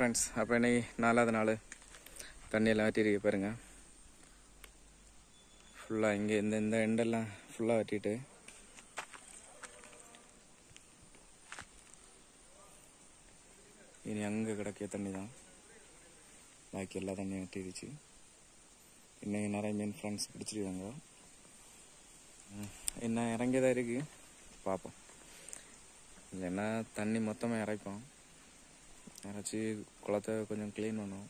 friends அப்போ இன்னைக்கு நாலாவது நாள் தண்ணியெல்லாம் வட்டிருக்கு பாருங்க ஃபுல்லாக இங்கே இந்த இந்த எண்டெல்லாம் ஃபுல்லாக வட்டிட்டு இனி அங்கே கிடக்கிய தண்ணி தான் பாக்கி எல்லா தண்ணியும் வட்டிடுச்சு இன்னைக்கு நிறைய மீன் ஃப்ரெண்ட்ஸ் பிடிச்சிருக்காங்க ம், இன்னும் இறங்கியதாக இருக்கு பார்ப்போம் இல்லைன்னா தண்ணி மொத்தமாக இறைப்போம் இறைச்சி குளத்தை கொஞ்சம் க்ளீன் பண்ணுவோம்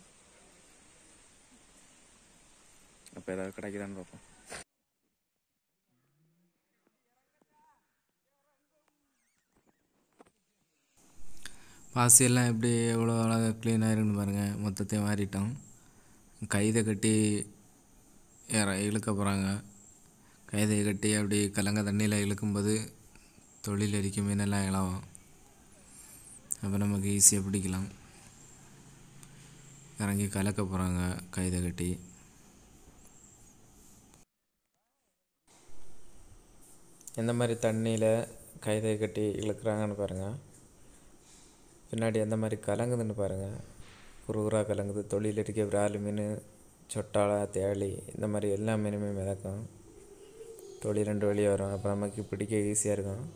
அப்போ ஏதாவது கிடைக்குதான்னு பார்ப்போம் பாசியெல்லாம் எப்படி எவ்வளோ அழகாக க்ளீனாக இருக்குன்னு பாருங்கள் மொத்தத்தையும் மாறிட்டோம் கைதை கட்டி இற இழுக்க போகிறாங்க கைதை கட்டி அப்படி கலங்க தண்ணியில் இழுக்கும்போது தொழில் அடிக்கும் மீனெல்லாம் இளவும் அப்போ நமக்கு ஈஸியாக பிடிக்கலாம் இறங்கி கலக்க போகிறாங்க கைதை கட்டி எந்த மாதிரி தண்ணியில் கைதை கட்டி இழுக்கிறாங்கன்னு பாருங்கள் பின்னாடி எந்த மாதிரி கலங்குதுன்னு பாருங்கள் குறுகுறா கலங்குது தொழில் இருக்க விரால் மீன் சொட்டாளா தேளி இந்த மாதிரி எல்லா மீனுமே மிதக்கும் தொழில் ரெண்டு வெளியே வரும் அப்போ நமக்கு பிடிக்க ஈஸியாக இருக்கும்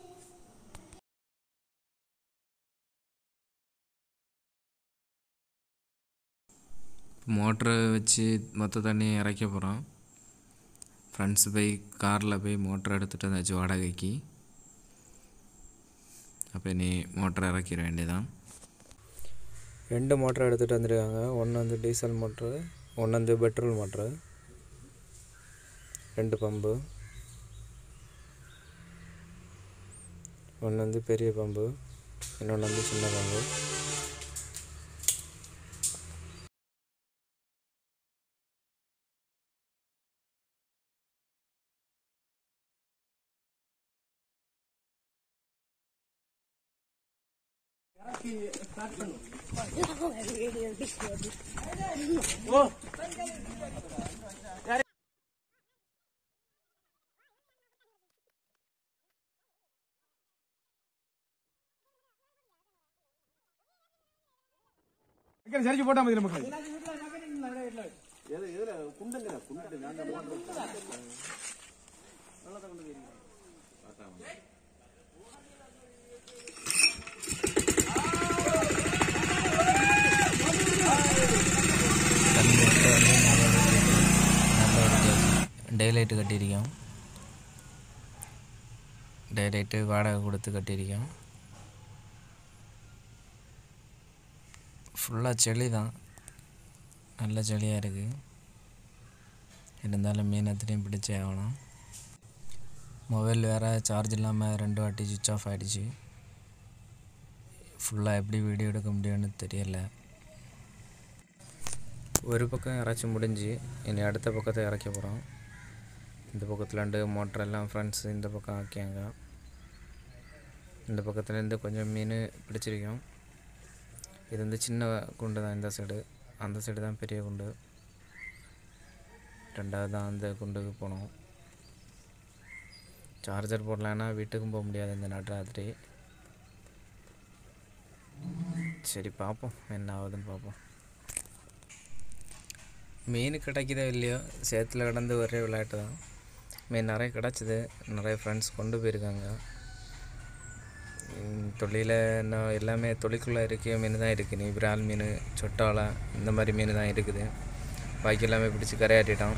மோட்டரை வச்சு மொத்த தண்ணியை இறைக்க போகிறோம் ஃப்ரெண்ட்ஸ் போய் காரில் போய் மோட்டர் எடுத்துகிட்டு வந்தாச்சு வாடகைக்கு அப்போ நீ மோட்டரை இறக்கிட வேண்டியதான் ரெண்டு மோட்டர் எடுத்துகிட்டு வந்திருக்காங்க ஒன்று வந்து டீசல் மோட்ரு ஒன்று வந்து பெட்ரோல் மோட்ரு ரெண்டு பம்பு ஒன்று வந்து பெரிய பம்பு இன்னொன்று வந்து சின்ன பம்பு சரிச்சு போட்டா மதி நமக்கு டேலைட்டு கட்டியிருக்கோம் டேலைட்டு வாடகை கொடுத்து கட்டியிருக்கோம் ஃபுல்லாக செளி தான் நல்ல செளியாக இருக்குது இருந்தாலும் மீன் எத்தனையும் பிடிச்சே ஆகணும் மொபைல் வேறு சார்ஜ் இல்லாமல் ரெண்டு வாட்டி சுவிட்ச் ஆஃப் ஆகிடுச்சு ஃபுல்லாக எப்படி வீடியோ எடுக்க முடியும்னு தெரியல ஒரு பக்கம் இறச்சி முடிஞ்சு இனி அடுத்த பக்கத்தை இறக்க போகிறோம் இந்த பக்கத்தில் ரெண்டு மோட்டர் எல்லாம் ஃப்ரெண்ட்ஸ் இந்த பக்கம் ஆக்கியாங்க இந்த பக்கத்துலேருந்து கொஞ்சம் மீன் பிடிச்சிருக்கோம் இது வந்து சின்ன குண்டு தான் இந்த சைடு அந்த சைடு தான் பெரிய குண்டு ரெண்டாவது தான் அந்த குண்டுக்கு போனோம் சார்ஜர் போடலான்னா வீட்டுக்கும் போக முடியாது இந்த நடுராத்திரி சரி பார்ப்போம் என்ன ஆகுதுன்னு பார்ப்போம் மீன் கிடைக்குதோ இல்லையோ சேத்துல கிடந்து ஒரே விளையாட்டு தான் மீன் நிறைய கிடச்சிது நிறைய ஃப்ரெண்ட்ஸ் கொண்டு போயிருக்காங்க தொழில இன்னும் எல்லாமே தொழிலுக்குள்ளே இருக்க மீன் தான் இருக்குது நீ விரால் மீன் சொட்டாளா இந்த மாதிரி மீன் தான் இருக்குது பாக்கி எல்லாமே பிடிச்சி கரையாட்டிட்டோம்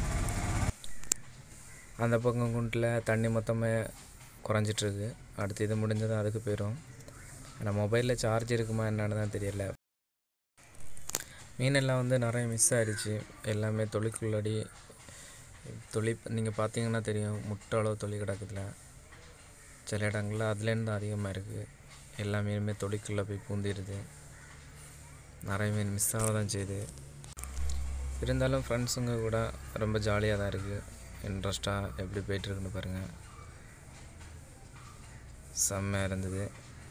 அந்த பக்கம் குண்டில் தண்ணி மொத்தமாக குறைஞ்சிட்ருக்கு அடுத்து இது முடிஞ்சதும் அதுக்கு போயிடும் ஆனால் மொபைலில் சார்ஜ் இருக்குமா என்னன்னு தான் தெரியல மீனெல்லாம் வந்து நிறைய மிஸ் ஆகிடுச்சு எல்லாமே தொழிற்குள்ளடி தொழி நீங்கள் பார்த்தீங்கன்னா தெரியும் முட்டை அளவு தொழில் கிடக்குதுல சில இடங்களில் அதுலேருந்து அதிகமாக இருக்குது எல்லா மீனுமே தொழிற்குள்ளே போய் பூந்திடுது நிறைய மீன் மிஸ் ஆக தான் செய்யுது இருந்தாலும் ஃப்ரெண்ட்ஸுங்க கூட ரொம்ப ஜாலியாக தான் இருக்குது இன்ட்ரெஸ்ட்டாக எப்படி போயிட்டுருக்குன்னு பாருங்கள் செம்மையாக இருந்தது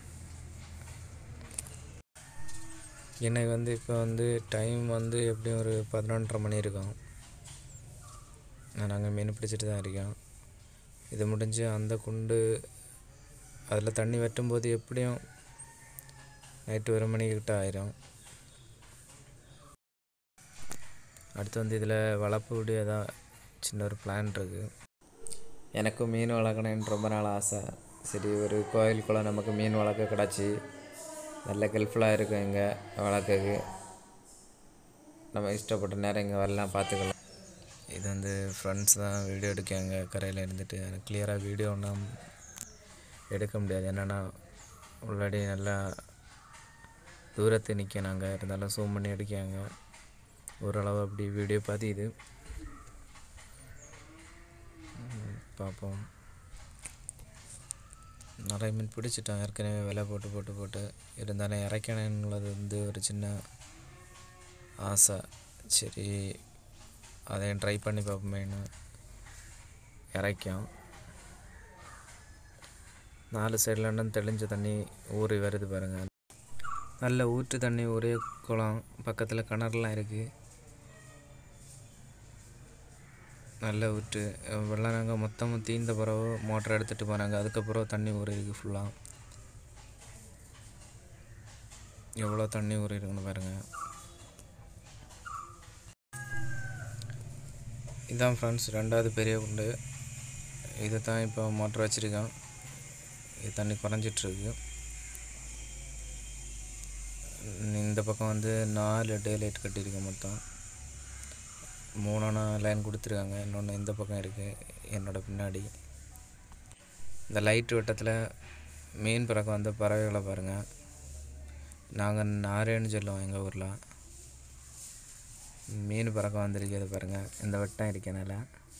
எனக்கு வந்து இப்போ வந்து டைம் வந்து எப்படியும் ஒரு பதினொன்றரை மணி இருக்கும் நாங்கள் மீன் பிடிச்சிட்டு தான் இருக்கோம் இது முடிஞ்சு அந்த குண்டு அதில் தண்ணி வெட்டும்போது எப்படியும் நைட்டு ஒரு மணிக்கிட்ட ஆயிரும் அடுத்து வந்து இதில் வளர்ப்புடைய தான் சின்ன ஒரு பிளான் இருக்குது எனக்கும் மீன் வளர்க்கணுன்னு ரொம்ப நாள் ஆசை சரி ஒரு கோயிலுக்குள்ளே நமக்கு மீன் வளர்க்க கிடச்சி நல்ல ஹெல்ப்ஃபுல்லாக இருக்கும் இங்கே வளர்க்கறதுக்கு நம்ம இஷ்டப்பட்ட நேரம் இங்கே வரலாம் பார்த்துக்கலாம் இது வந்து ஃப்ரெண்ட்ஸ் தான் வீடியோ எடுக்காங்க கரையில் இருந்துட்டு எனக்கு கிளியராக வீடியோ ஒன்றும் எடுக்க முடியாது என்னென்னா உள்ளாடி நல்லா தூரத்து நிற்கனாங்க இருந்தாலும் ஜூம் பண்ணி எடுக்காங்க ஓரளவு அப்படி வீடியோ பார்த்து இது ம், பார்ப்போம் நிறைய மீன் பிடிச்சிட்டோம் ஏற்கனவே விலை போட்டு போட்டு போட்டு இருந்தாலும் இறக்கணுன்னுள்ளது வந்து ஒரு சின்ன ஆசை சரி அதையும் ட்ரை பண்ணி பார்ப்போமேன்னு இறக்கும் நாலு சைட்லண்டும் தெளிஞ்ச தண்ணி ஊறி வருது பாருங்கள் நல்ல ஊற்று தண்ணி ஒரே குளம் பக்கத்தில் கிணறுலாம் இருக்குது நல்ல ஊற்று வெள்ளம் நாங்கள் மொத்தமும் தீர்ந்த பிறகு மோட்டர் எடுத்துகிட்டு போனாங்க அதுக்கப்புறம் தண்ணி ஊறி இருக்கு ஃபுல்லாக எவ்வளோ தண்ணி ஊறி இருக்குன்னு பாருங்கள் இதான் ஃப்ரெண்ட்ஸ் ரெண்டாவது பெரிய குண்டு இதை தான் இப்போ மோட்டர் வச்சுருக்கேன் இது தண்ணி குறைஞ்சிட்ருக்கு இந்த பக்கம் வந்து நாலு டே லைட் கட்டியிருக்கேன் மொத்தம் மூணுனா லைன் கொடுத்துருக்காங்க இன்னொன்று இந்த பக்கம் இருக்குது என்னோட பின்னாடி இந்த லைட் வெட்டத்தில் மீன் பிறக்க வந்த பறவைகளை பாருங்கள் நாங்கள் நாரேன்னு சொல்லுவோம் எங்கள் ஊரில் மீன் பறக்க வந்திருக்கிறது பாருங்கள் இந்த வெட்டம் இருக்கனால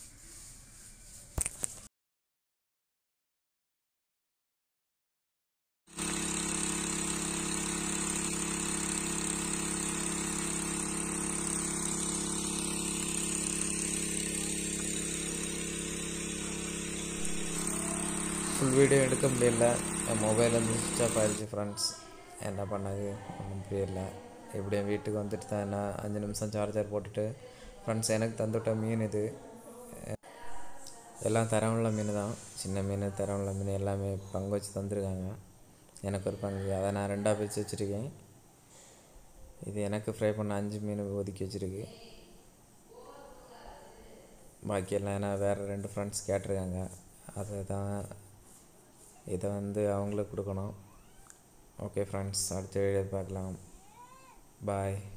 ஃபுல் வீடியோ எடுக்க முடியல என் மொபைல் வந்து சுவிட்ச் ஆஃப் ஆயிடுச்சு ஃப்ரெண்ட்ஸ் என்ன பண்ணது ஒன்றும் புரியல எப்படியும் வீட்டுக்கு வந்துட்டு தான் நான் அஞ்சு நிமிஷம் சார்ஜர் போட்டுட்டு ஃப்ரெண்ட்ஸ் எனக்கு தந்துவிட்ட மீன் இது எல்லாம் தரமுள்ள மீன் தான் சின்ன மீன் தரமுள்ள மீன் எல்லாமே பங்கு வச்சு தந்துருக்காங்க எனக்கு ஒரு பங்கு அதை நான் ரெண்டாக பிரித்து வச்சுருக்கேன் இது எனக்கு ஃப்ரை பண்ண அஞ்சு மீன் ஒதுக்கி வச்சுருக்கு பாக்கியெல்லாம் ஏன்னா வேறு ரெண்டு ஃப்ரெண்ட்ஸ் கேட்டிருக்காங்க அதை தான் இதை வந்து அவங்களுக்கு கொடுக்கணும் ஓகே ஃப்ரெண்ட்ஸ் அடுத்த வீடியோ பார்க்கலாம் பாய்